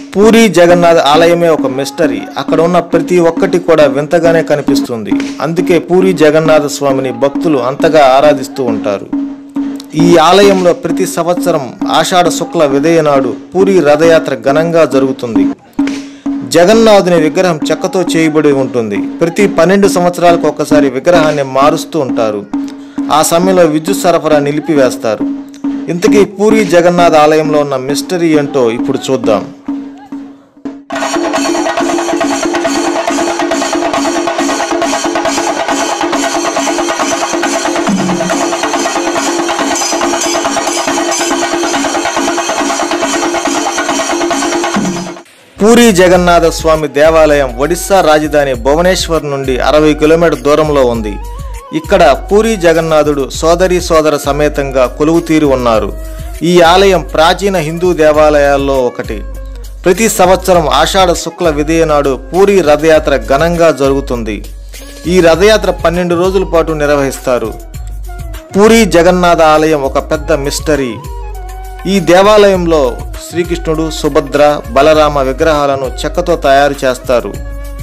పూరి జగన్నాథ్ ఆలయమే ఒక మిస్టరీ అక్కడ ఉన్న ప్రతి ఒక్కటి కూడా వింతగానే కనిపిస్తుంది అందుకే పూరి జగన్నాథ స్వామిని భక్తులు అంతగా ఆరాధిస్తూ ఉంటారు ఈ ఆలయంలో ప్రతి సంవత్సరం ఆషాఢ శుక్ల విదయ నాడు పూరి రథయాత్ర ఘనంగా జరుగుతుంది జగన్నాథుని విగ్రహం చెక్కతో చేయబడి ఉంటుంది ప్రతి పన్నెండు సంవత్సరాలకు ఒకసారి విగ్రహాన్ని మారుస్తూ ఉంటారు ఆ సమయంలో విద్యుత్ సరఫరా నిలిపివేస్తారు ఇంతకీ పూరి జగన్నాథ్ ఆలయంలో ఉన్న మిస్టరీ ఏంటో ఇప్పుడు చూద్దాం పూరి జగన్నాథ స్వామి దేవాలయం ఒడిశా రాజధాని భువనేశ్వర్ నుండి అరవై కిలోమీటర్ దూరంలో ఉంది ఇక్కడ పూరి జగన్నాథుడు సోదరి సోదర సమేతంగా కొలువుతీరి ఉన్నారు ఈ ఆలయం ప్రాచీన హిందూ దేవాలయాల్లో ఒకటి ప్రతి సంవత్సరం ఆషాఢ శుక్ల విదయ నాడు పూరి రథయాత్ర ఘనంగా జరుగుతుంది ఈ రథయాత్ర పన్నెండు రోజుల పాటు నిర్వహిస్తారు పూరి జగన్నాథ ఆలయం ఒక పెద్ద మిస్టరీ ఈ దేవాలయంలో శ్రీకృష్ణుడు సుభద్ర బలరామ విగ్రహాలను చెక్కతో తయారు చేస్తారు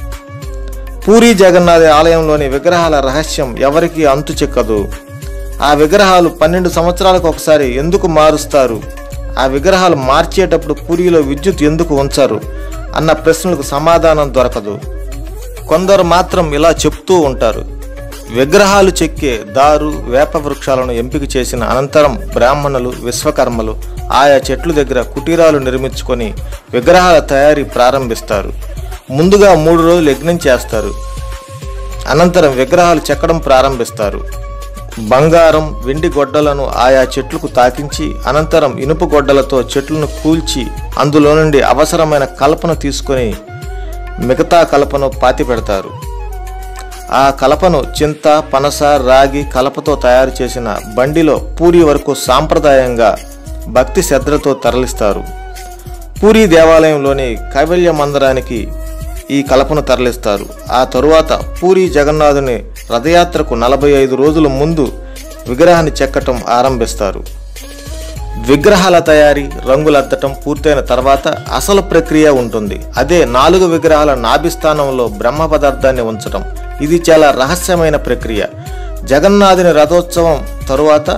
పూరి జగన్నాథ ఆలయంలోని విగ్రహాల రహస్యం ఎవరికీ అంతు చిక్కదు ఆ విగ్రహాలు పన్నెండు సంవత్సరాలకు ఒకసారి ఎందుకు మారుస్తారు ఆ విగ్రహాలు మార్చేటప్పుడు పూరిలో విద్యుత్ ఎందుకు ఉంచారు అన్న ప్రశ్నలకు సమాధానం దొరకదు కొందరు మాత్రం ఇలా చెప్తూ ఉంటారు విగ్రహాలు చెక్కే దారు వేప వృక్షాలను ఎంపిక చేసిన అనంతరం బ్రాహ్మణులు విశ్వకర్మలు ఆయా చెట్లు దగ్గర కుటీరాలు నిర్మించుకొని విగ్రహాల తయారీ ప్రారంభిస్తారు ముందుగా మూడు రోజులు యజ్ఞం చేస్తారు అనంతరం విగ్రహాలు చెక్కడం ప్రారంభిస్తారు బంగారం వెండి గొడ్డలను ఆయా చెట్లకు తాకించి అనంతరం ఇనుప గొడ్డలతో చెట్లను కూల్చి అందులో నుండి అవసరమైన కలపను తీసుకొని మిగతా కలపను పాతి పెడతారు ఆ కలపను చింత పనస రాగి కలపతో తయారు చేసిన బండిలో పూరి వరకు సాంప్రదాయంగా భక్తి శ్రద్ధలతో తరలిస్తారు పూరి దేవాలయంలోని కైవల్య మందిరానికి ఈ కలపను తరలిస్తారు ఆ తరువాత పూరి జగన్నాథుని రథయాత్రకు నలభై ఐదు రోజుల ముందు విగ్రహాన్ని చెక్కటం ఆరంభిస్తారు విగ్రహాల తయారీ రంగులద్దటం పూర్తయిన తర్వాత అసలు ప్రక్రియ ఉంటుంది అదే నాలుగు విగ్రహాల నాభిస్థానంలో బ్రహ్మ పదార్థాన్ని ఉంచటం ఇది చాలా రహస్యమైన ప్రక్రియ జగన్నాథుని రథోత్సవం తరువాత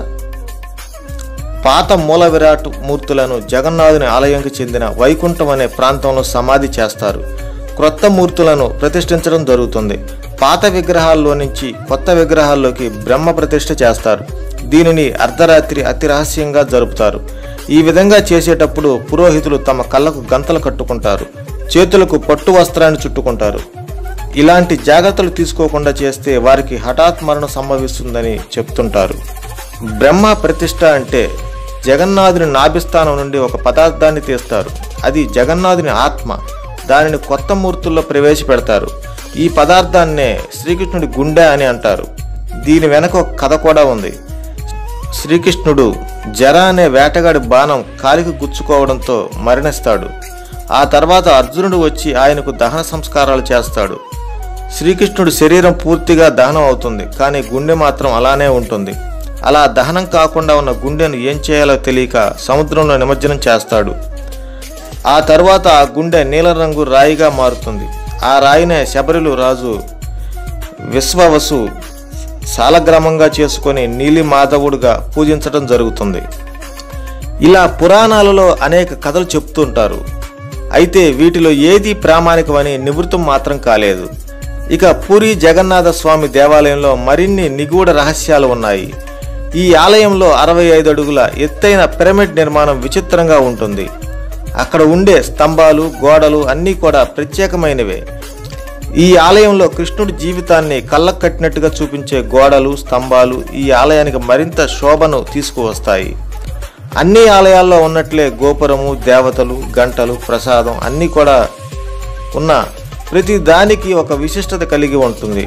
పాత మూల విరాట్ మూర్తులను జగన్నాథుని ఆలయంకి చెందిన వైకుంఠం అనే ప్రాంతంలో సమాధి చేస్తారు క్రొత్త మూర్తులను ప్రతిష్ఠించడం జరుగుతుంది పాత విగ్రహాల్లో నుంచి కొత్త విగ్రహాల్లోకి బ్రహ్మ ప్రతిష్ఠ చేస్తారు దీనిని అర్ధరాత్రి అతి రహస్యంగా జరుపుతారు ఈ విధంగా చేసేటప్పుడు పురోహితులు తమ కళ్ళకు గంతలు కట్టుకుంటారు చేతులకు పట్టు వస్త్రాన్ని చుట్టుకుంటారు ఇలాంటి జాగ్రత్తలు తీసుకోకుండా చేస్తే వారికి హఠాత్ మరణం సంభవిస్తుందని చెప్తుంటారు బ్రహ్మ ప్రతిష్ఠ అంటే జగన్నాథుని నాభిస్థానం నుండి ఒక పదార్థాన్ని తీస్తారు అది జగన్నాథుని ఆత్మ దానిని కొత్త మూర్తుల్లో ప్రవేశపెడతారు ఈ పదార్థాన్నే శ్రీకృష్ణుడి గుండె అని అంటారు దీని వెనక ఒక కథ కూడా ఉంది శ్రీకృష్ణుడు జర అనే వేటగాడి బాణం కాలికి గుచ్చుకోవడంతో మరణిస్తాడు ఆ తర్వాత అర్జునుడు వచ్చి ఆయనకు దహన సంస్కారాలు చేస్తాడు శ్రీకృష్ణుడి శరీరం పూర్తిగా దహనం అవుతుంది కానీ గుండె మాత్రం అలానే ఉంటుంది అలా దహనం కాకుండా ఉన్న గుండెను ఏం చేయాలో తెలియక సముద్రంలో నిమజ్జనం చేస్తాడు ఆ తర్వాత ఆ గుండె నీలరంగు రాయిగా మారుతుంది ఆ రాయినే శబరిలు రాజు విశ్వవసు సాలగ్రామంగా చేసుకొని నీలి మాధవుడుగా పూజించడం జరుగుతుంది ఇలా పురాణాలలో అనేక కథలు చెప్తుంటారు అయితే వీటిలో ఏది ప్రామాణికమని నివృత్తం మాత్రం కాలేదు ఇక పూరి జగన్నాథ స్వామి దేవాలయంలో మరిన్ని నిగూఢ రహస్యాలు ఉన్నాయి ఈ ఆలయంలో అరవై ఐదు అడుగుల ఎత్తైన పిరమిడ్ నిర్మాణం విచిత్రంగా ఉంటుంది అక్కడ ఉండే స్తంభాలు గోడలు అన్నీ కూడా ప్రత్యేకమైనవే ఈ ఆలయంలో కృష్ణుడి జీవితాన్ని కళ్ళకు కట్టినట్టుగా చూపించే గోడలు స్తంభాలు ఈ ఆలయానికి మరింత శోభను తీసుకువస్తాయి అన్ని ఆలయాల్లో ఉన్నట్లే గోపురము దేవతలు గంటలు ప్రసాదం అన్నీ కూడా ఉన్న ప్రతి దానికి ఒక విశిష్టత కలిగి ఉంటుంది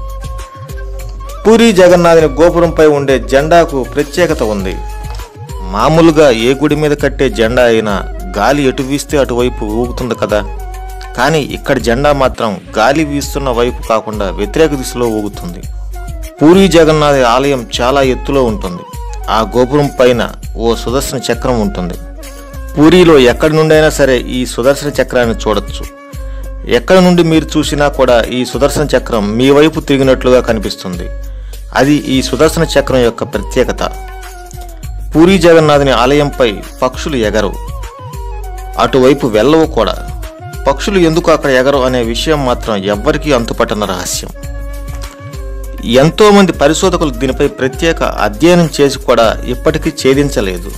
పూరి జగన్నాథుని గోపురంపై ఉండే జెండాకు ప్రత్యేకత ఉంది మామూలుగా ఏ గుడి మీద కట్టే జెండా అయినా గాలి ఎటు వీస్తే అటువైపు ఊగుతుంది కదా కానీ ఇక్కడ జెండా మాత్రం గాలి వీస్తున్న వైపు కాకుండా వ్యతిరేక దిశలో ఊగుతుంది పూరి జగన్నాథ ఆలయం చాలా ఎత్తులో ఉంటుంది ఆ గోపురం పైన ఓ సుదర్శన చక్రం ఉంటుంది పూరిలో ఎక్కడి నుండైనా సరే ఈ సుదర్శన చక్రాన్ని చూడొచ్చు ఎక్కడి నుండి మీరు చూసినా కూడా ఈ సుదర్శన చక్రం మీ వైపు తిరిగినట్లుగా కనిపిస్తుంది అది ఈ సుదర్శన చక్రం యొక్క ప్రత్యేకత పూరి జగన్నాథుని ఆలయంపై పక్షులు ఎగరవు అటువైపు వెళ్ళవు కూడా పక్షులు ఎందుకు అక్కడ ఎగరు అనే విషయం మాత్రం ఎవ్వరికీ అంతుపట్టన రహస్యం ఎంతో మంది పరిశోధకులు దీనిపై ప్రత్యేక అధ్యయనం చేసి కూడా ఇప్పటికీ ఛేదించలేదు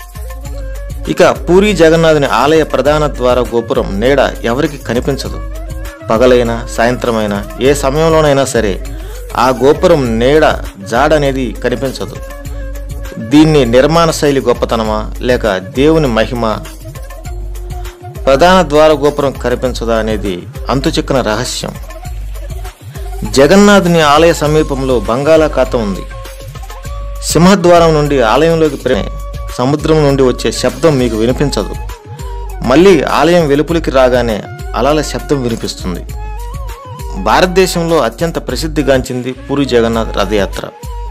ఇక పూరి జగన్నాథుని ఆలయ ప్రధాన ద్వార గోపురం నీడ ఎవరికి కనిపించదు పగలైనా సాయంత్రమైనా ఏ సమయంలోనైనా సరే ఆ గోపురం నీడ జాడనేది కనిపించదు దీన్ని నిర్మాణ శైలి గొప్పతనమా లేక దేవుని మహిమ ప్రధాన ద్వార గోపురం కనిపించదా అనేది అంతుచిక్కన రహస్యం జగన్నాథుని ఆలయ సమీపంలో బంగాళాఖాతం ఉంది సింహద్వారం నుండి ఆలయంలోకి ప్రే సముద్రం నుండి వచ్చే శబ్దం మీకు వినిపించదు మళ్ళీ ఆలయం వెలుపులికి రాగానే అలల శబ్దం వినిపిస్తుంది భారతదేశంలో అత్యంత ప్రసిద్ధిగాంచింది పూరి జగన్నాథ్ రథయాత్ర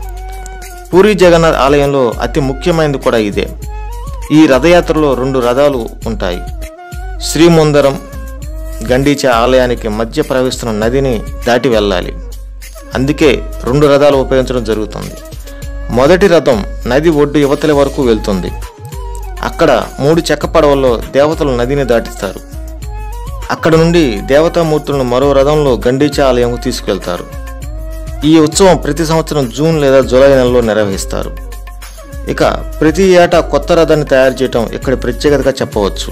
పూరి జగన్నాథ్ ఆలయంలో అతి ముఖ్యమైనది కూడా ఇదే ఈ రథయాత్రలో రెండు రథాలు ఉంటాయి శ్రీముందరం గండీచ ఆలయానికి మధ్య ప్రవహిస్తున్న నదిని దాటి వెళ్ళాలి అందుకే రెండు రథాలు ఉపయోగించడం జరుగుతుంది మొదటి రథం నది ఒడ్డు యువతల వరకు వెళ్తుంది అక్కడ మూడు చెక్క పడవల్లో దేవతలు నదిని దాటిస్తారు అక్కడ నుండి దేవతామూర్తులను మరో రథంలో గండీచ ఆలయంకు తీసుకెళ్తారు ఈ ఉత్సవం ప్రతి సంవత్సరం జూన్ లేదా జూలై నెలలో నిర్వహిస్తారు ఇక ప్రతి ఏటా కొత్త రథాన్ని తయారు చేయటం ఇక్కడ ప్రత్యేకతగా చెప్పవచ్చు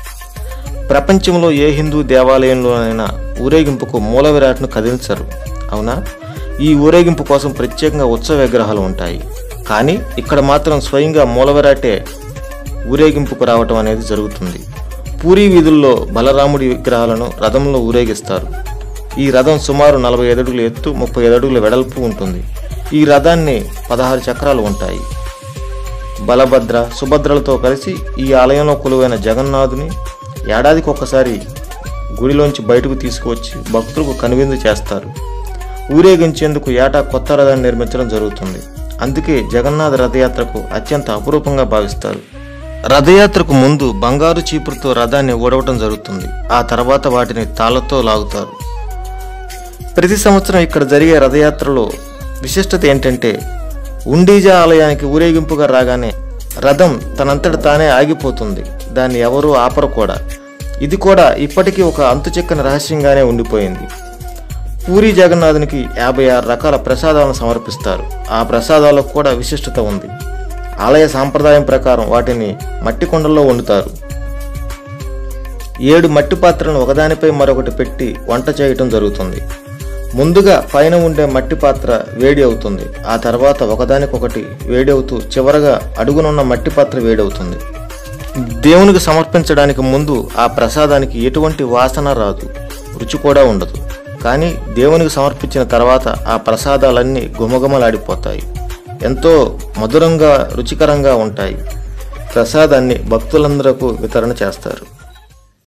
ప్రపంచంలో ఏ హిందూ దేవాలయంలోనైనా ఊరేగింపుకు మూల విరాట్ను కదిలించరు అవునా ఈ ఊరేగింపు కోసం ప్రత్యేకంగా ఉత్సవ విగ్రహాలు ఉంటాయి కానీ ఇక్కడ మాత్రం స్వయంగా మూల విరాటే ఊరేగింపుకు రావటం అనేది జరుగుతుంది పూరీ వీధుల్లో బలరాముడి విగ్రహాలను రథంలో ఊరేగిస్తారు ఈ రథం సుమారు నలభై ఐదు అడుగుల ఎత్తు ముప్పై ఐదు అడుగుల వెడల్పు ఉంటుంది ఈ రథాన్ని పదహారు చక్రాలు ఉంటాయి బలభద్ర సుభద్రలతో కలిసి ఈ ఆలయంలో కొలువైన జగన్నాథుని ఏడాదికి ఒక్కసారి గుడిలోంచి బయటకు తీసుకువచ్చి భక్తులకు కనువిందు చేస్తారు ఊరేగించేందుకు ఏటా కొత్త రథాన్ని నిర్మించడం జరుగుతుంది అందుకే జగన్నాథ రథయాత్రకు అత్యంత అపురూపంగా భావిస్తారు రథయాత్రకు ముందు బంగారు చీపురుతో రథాన్ని ఊడవటం జరుగుతుంది ఆ తర్వాత వాటిని తాళ్లతో లాగుతారు ప్రతి సంవత్సరం ఇక్కడ జరిగే రథయాత్రలో విశిష్టత ఏంటంటే ఉండీజా ఆలయానికి ఊరేగింపుగా రాగానే రథం తనంతట తానే ఆగిపోతుంది దాన్ని ఎవరూ ఆపరు కూడా ఇది కూడా ఇప్పటికీ ఒక అంతుచెక్కని రహస్యంగానే ఉండిపోయింది పూరి జగన్నాథునికి యాభై ఆరు రకాల ప్రసాదాలను సమర్పిస్తారు ఆ ప్రసాదాలకు కూడా విశిష్టత ఉంది ఆలయ సాంప్రదాయం ప్రకారం వాటిని మట్టి కుండల్లో వండుతారు ఏడు మట్టి పాత్రలను ఒకదానిపై మరొకటి పెట్టి వంట చేయటం జరుగుతుంది ముందుగా పైన ఉండే మట్టి పాత్ర వేడి అవుతుంది ఆ తర్వాత ఒకదానికొకటి వేడి అవుతూ చివరగా అడుగునున్న మట్టి పాత్ర వేడవుతుంది దేవునికి సమర్పించడానికి ముందు ఆ ప్రసాదానికి ఎటువంటి వాసన రాదు రుచి కూడా ఉండదు కానీ దేవునికి సమర్పించిన తర్వాత ఆ ప్రసాదాలన్నీ గుమగుమలాడిపోతాయి ఎంతో మధురంగా రుచికరంగా ఉంటాయి ప్రసాదాన్ని భక్తులందరకు వితరణ చేస్తారు